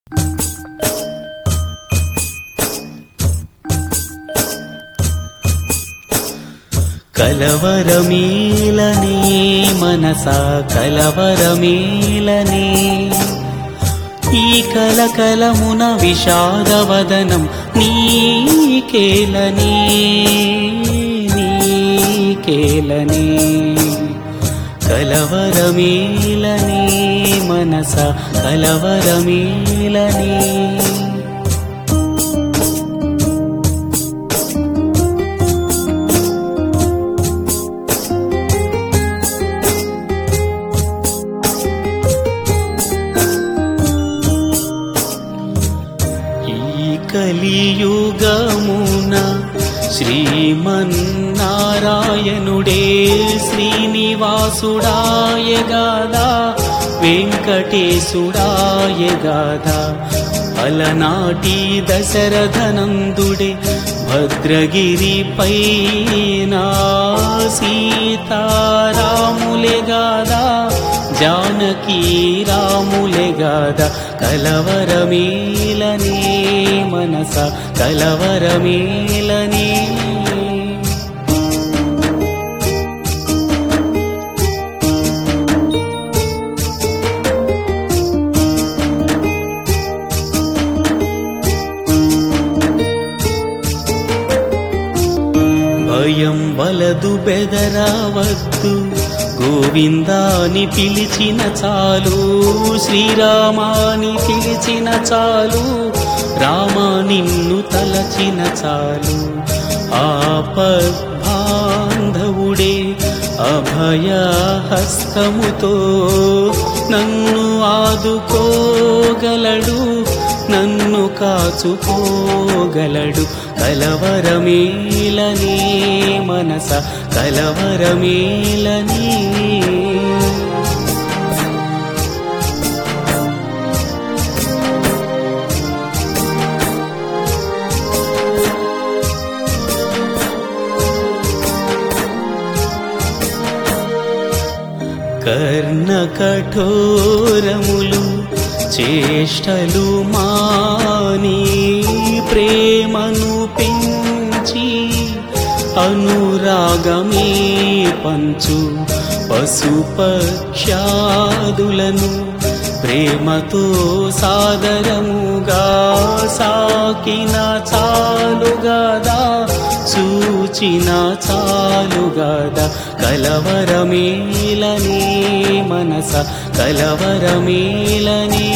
కలవరమీలనే మనస కలవరమీలనే ఈ కలకలమున విషాదవదనం నీకేలనే నీకేలనే కలవరమీలనే మనస కలవరమీలనే ఈ కలియుగమున శ్రీమన్నారాయణుడే శ్రీనివాసుడాయ గాదా వెంకటేశుడాయ గాదా అలనాటి దశరథనందుడే భద్రగిరి పైన సీతారాములే గాదా జానకీ రాములే గాదా కలవరమేలనే మనస కలవరమేలనే భయం వలదు బెదరావద్దు గోవిందాని పిలిచిన చాలు శ్రీరామాని పిలిచిన చాలు రామ నిన్ను తలచిన చాలు ఆపద్బాంధవుడే అభయ హస్తముతో నన్ను ఆదుకోగలడు నన్ను కాచుకోగలడు కలవరమేలనే మనస కలవరమేలనే కర్ణ కఠోరములు చేష్టలు మాని ప్రేమను పెంచి అనురాగమే పంచు పశుపక్షాదులను ప్రేమతో సాదరముగా సాకిన చాలుగదా సూచిన చాలుగదా కలవరమేలనే మనస కలవరమేలనే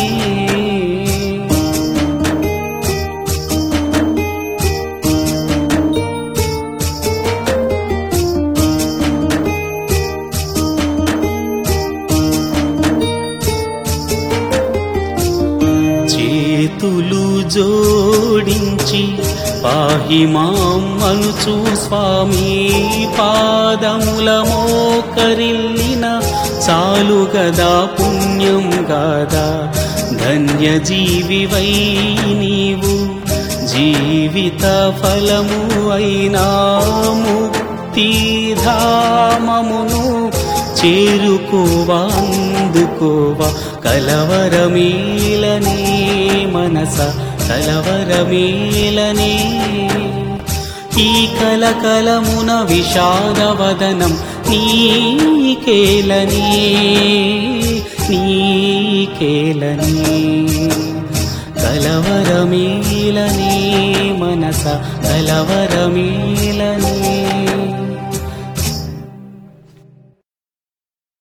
చేతులు జోడించి పాహి మాం అనుచు స్వామి పాదముల మోకరిల్లిన చాలు గదా పుణ్యం గదా ధన్య జీవివై నీవు జీవిత ఫలము అయినా ముక్తిధామమును చేరుకోవా అందుకోవా కలవరమేలనే మనస కలవరమేలనే ఈ కలకలమున విషాదవదనం నీకేలనే నీకేలనే కలవరమేలనే మనస కలవరమేలనే